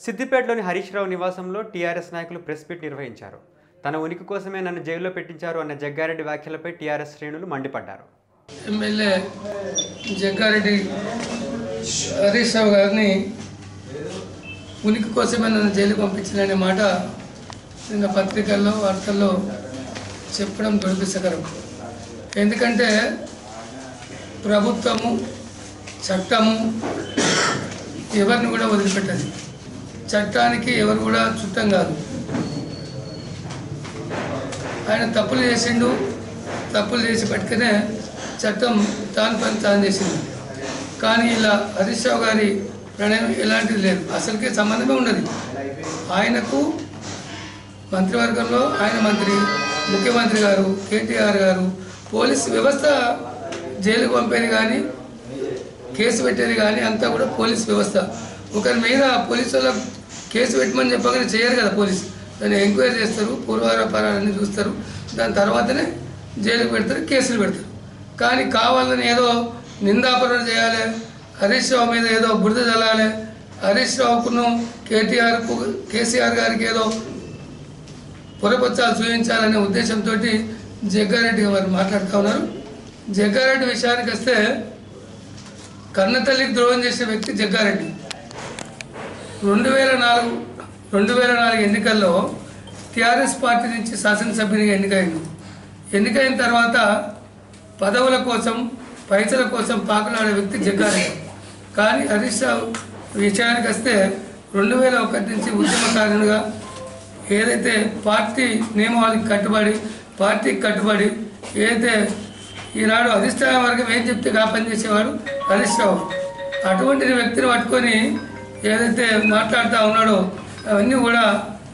సిద్దిపేటలోని హరీష్ రావు నివాసంలో టీఆర్ఎస్ నాయకులు press meet నిర్వహించారు తన ఉనికి కోసమే నన్ను జైల్లో పెట్టించారు అన్న జగ్గారెడ్డి వ్యాఖ్యలపై టీఆర్ఎస్ శ్రేణులు మండిపడ్డారు ఎమ్మెల్యే జగ్గారెడ్డి హరీష్ రావు గారిని ఉనికి కోసమే నన్ను జైలు పంపించాలనే మాట నిన్న పత్రికల్లో వార్తల్లో చెప్పడం దురదృష్టకరం ఎందుకంటే ప్రభుత్వము చట్టము ఎవరిని కూడా వదిలిపెట్టదు చట్టానికి ఎవరు కూడా చుట్టం కాదు ఆయన తప్పులు చేసిండు తప్పులు చేసి పట్టుకునే చట్టం తాను పని తాను చేసింది కానీ ఇలా హరీష్ రావు గారి ప్రణయం ఎలాంటిది లేదు అసలుకే సంబంధమే ఉండదు ఆయనకు మంత్రివర్గంలో ఆయన మంత్రి ముఖ్యమంత్రి గారు కేటీఆర్ గారు పోలీస్ వ్యవస్థ జైలుకు పంపేది కానీ కేసు పెట్టేది కానీ అంతా కూడా పోలీస్ వ్యవస్థ ఒకరి మీద పోలీసు వాళ్ళకు కేసు పెట్టమని చెప్పగానే చేయరు కదా పోలీసు దాన్ని ఎంక్వైరీ చేస్తారు పూర్వాపరాలన్నీ చూస్తారు దాని తర్వాతనే జైలుకు పెడతారు కేసులు పెడతారు కానీ కావాలని ఏదో నిందాపరణ చేయాలి హరీష్ రావు మీద ఏదో బురద చల్లాలి హరీష్ రావుకును కేటీఆర్కు కేసీఆర్ గారికి ఏదో పురపచ్చాలు చూపించాలనే ఉద్దేశంతో జగ్గారెడ్డి వారు మాట్లాడుతూ ఉన్నారు జగ్గారెడ్డి విషయానికి వస్తే కన్నతల్లికి ద్రోహం చేసే వ్యక్తి జగ్గారెడ్డి రెండు వేల నాలుగు రెండు వేల నాలుగు ఎన్నికల్లో టీఆర్ఎస్ పార్టీ నుంచి శాసనసభ్యునిగా ఎన్నికైంది ఎన్నికైన తర్వాత పదవుల కోసం పైసల కోసం పాకులాడే వ్యక్తి జగ్గారెడ్డి కానీ హరీష్ రావు విషయానికి వస్తే రెండు వేల ఒకటి నుంచి ఉద్యమకారునిగా ఏదైతే పార్టీ నియమావళికి కట్టుబడి పార్టీకి కట్టుబడి ఏదైతే ఈనాడు అధిష్టాన వర్గం ఏం చెప్తే కా పని చేసేవాడు హరీష్ రావు అటువంటి వ్యక్తిని పట్టుకొని ఏదైతే మాట్లాడుతూ ఉన్నాడో అవన్నీ కూడా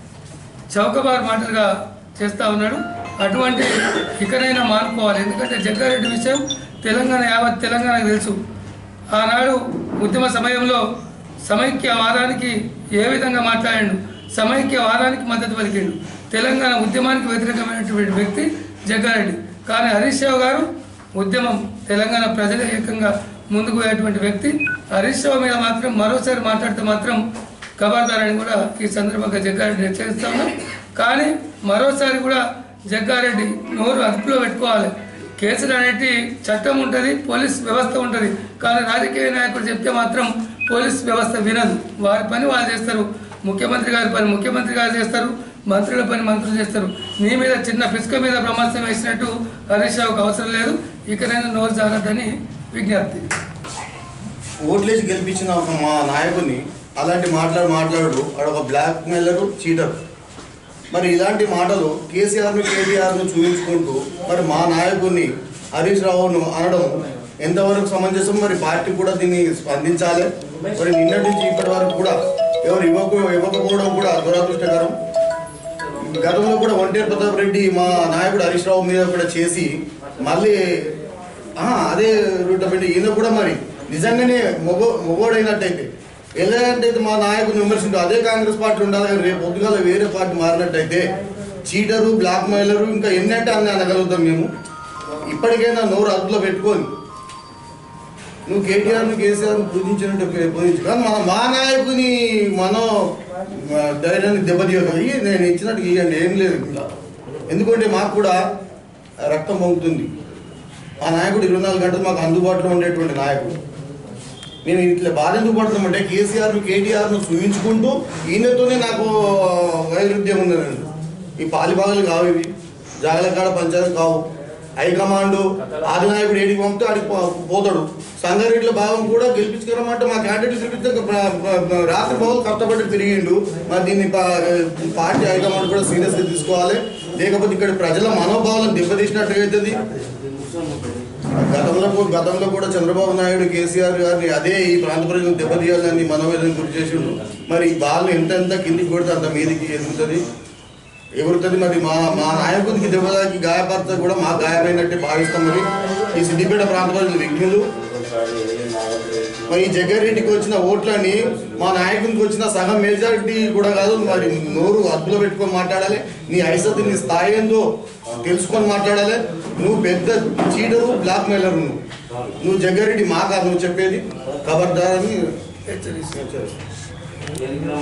చౌకబారు మాటలుగా చేస్తూ ఉన్నాడు అటువంటి ఇకనైనా మానుకోవాలి ఎందుకంటే జగ్గారెడ్డి విషయం తెలంగాణ యావత్ తెలంగాణకు తెలుసు ఆనాడు ఉద్యమ సమయంలో సమైక్యవాదానికి ఏ విధంగా మాట్లాడాడు సమైక్యవాదానికి మద్దతు పలికిండు తెలంగాణ ఉద్యమానికి వ్యతిరేకమైనటువంటి వ్యక్తి జగ్గారెడ్డి కానీ హరీష్ రావు గారు ఉద్యమం తెలంగాణ ప్రజల ఏకంగా ముందుకు పోయేటువంటి వ్యక్తి హరీష్ రావు మీద మాత్రం మరోసారి మాట్లాడితే మాత్రం ఖబర్దారని కూడా ఈ సందర్భంగా జగ్గారెడ్డి హెచ్చరిస్తా ఉన్నాం కానీ మరోసారి కూడా జగ్గారెడ్డి నోరు అదుపులో పెట్టుకోవాలి కేసులు అనేటి చట్టం ఉంటుంది పోలీస్ వ్యవస్థ ఉంటుంది కానీ రాజకీయ నాయకుడు చెప్తే మాత్రం పోలీస్ వ్యవస్థ వినదు వారి పని వాళ్ళు చేస్తారు ముఖ్యమంత్రి గారి పని ముఖ్యమంత్రి గారు చేస్తారు మంత్రుల పని మంత్రులు చేస్తారు నీ మీద చిన్న పిసుక మీద ప్రమాదం వేసినట్టు హరీష్ రావుకు అవసరం లేదు ఇకనైనా నోరు జాగ్రత్తని విజ్ఞప్తి ఓట్లేసి గెలిపించిన ఒక మా నాయకుని అలాంటి మాట్లాడు మాట్లాడు ఆడ ఒక బ్లాక్ మెయిలరు చీటర్ మరి ఇలాంటి మాటలు కేసీఆర్ను కేటీఆర్ను చూపించుకుంటూ మరి మా నాయకుడిని హరీష్ రావును అనడం ఎంతవరకు సమంజసం మరి పార్టీ కూడా దీన్ని స్పందించాలి మరి నిన్నటి నుంచి ఇప్పటి వరకు కూడా ఎవరు ఇవ్వక ఇవ్వకపోవడం కూడా దురదృష్టకరం గతంలో కూడా ఒంటేరు ప్రతాప్ రెడ్డి మా నాయకుడు హరీష్ రావు మీద కూడా చేసి మళ్ళీ ఆహా, అదే రూట్ పెట్టి ఈయన కూడా మరి నిజంగానే మొగ మొగోడైనట్టయితే ఎలాంటైతే మా నాయకుని విమర్శించు అదే కాంగ్రెస్ పార్టీ ఉండాలి కానీ రేపు పొద్దుగాల వేరే పార్టీ మారినట్టయితే చీటరు బ్లాక్ మెయిలరు ఇంకా ఎన్నంటే అన్ని అనగలుగుతాం మేము ఇప్పటికైనా నోరు అదుపులో పెట్టుకొని నువ్వు కేటీఆర్ను కేసీఆర్ను పూజించినట్టు పూజించు కానీ మన మా నాయకుని మనం ఆ, ధైర్యాన్ని దెబ్బతీయక ఇయ్యి నేను ఇచ్చినట్టు ఇవ్వండి ఏం లేదు ఇలా ఎందుకంటే మాకు కూడా రక్తం పొంగుతుంది ఆ నాయకుడు ఇరవై నాలుగు గంటలు మాకు అందుబాటులో ఉండేటువంటి నాయకుడు మేము ఇట్లా బాధ ఎందుకు పడుతున్నామంటే కేసీఆర్ను కేటీఆర్ను చూపించుకుంటూ ఈయనతోనే నాకు వైరుధ్యం ఉన్నదండి ఈ పాలిభాగాలు కావు ఇవి జాగల కాడ పంచాయతీ కావు హైకమాండ్ ఆదినాయకుడు ఏడికి పంపితే ఆడికి పో- పోతాడు సంగారెడ్డిలో భాగం కూడా గెలిపించుకురమంటే మా క్యాండిడేట్ గెలిపిస్తే ప్ర- ప్ర- ప్ర- రాత్రి పౌలు కష్టపడి తిరిగిండు మరి దీన్ని పా- పార్టీ హైకమాండ్ కూడా సీరియస్గా తీసుకోవాలి లేకపోతే ఇక్కడ ప్రజల మనోభావాలను దెబ్బతీసినట్టు అవుతుంది గతంలో కూ- గతంలో కూడా చంద్రబాబు నాయుడు కేసీఆర్ గారిని అదే ఈ ప్రాంత ప్రజలను దెబ్బతీయాలని మనోవేదన గురి చేసిండు మరి ఈ బాల్ని ఎంత ఎంత కిందికి కొడితే అంత మీదికి ఎదుగుతుంది ఎగురుతుంది మరి మా మా నాయకుడికి దెబ్బతాకి గాయపడితే కూడా మా గాయమైనట్టే భావిస్తాం మరి ఈ సిద్దిపేట ప్రాంత ప్రజలు విఘ్నులు మరి ఈ జగ్గారెడ్డికి వచ్చిన ఓట్లని మా నాయకునికి వచ్చిన సగం మెజారిటీ కూడా కాదు మరి నోరు అదుపులో పెట్టుకొని మాట్లాడాలి నీ ఐసత్ నీ స్థాయి ఏందో తెలుసుకొని మాట్లాడాలి నువ్వు పెద్ద చీటరు బ్లాక్ మెయిలర్ నువ్వు నువ్వు జగ్గారెడ్డి మా కాదు నువ్వు చెప్పేది ఖబర్దార్ అని హెచ్చరిస్తున్నాను హెచ్చరిస్తున్నాను.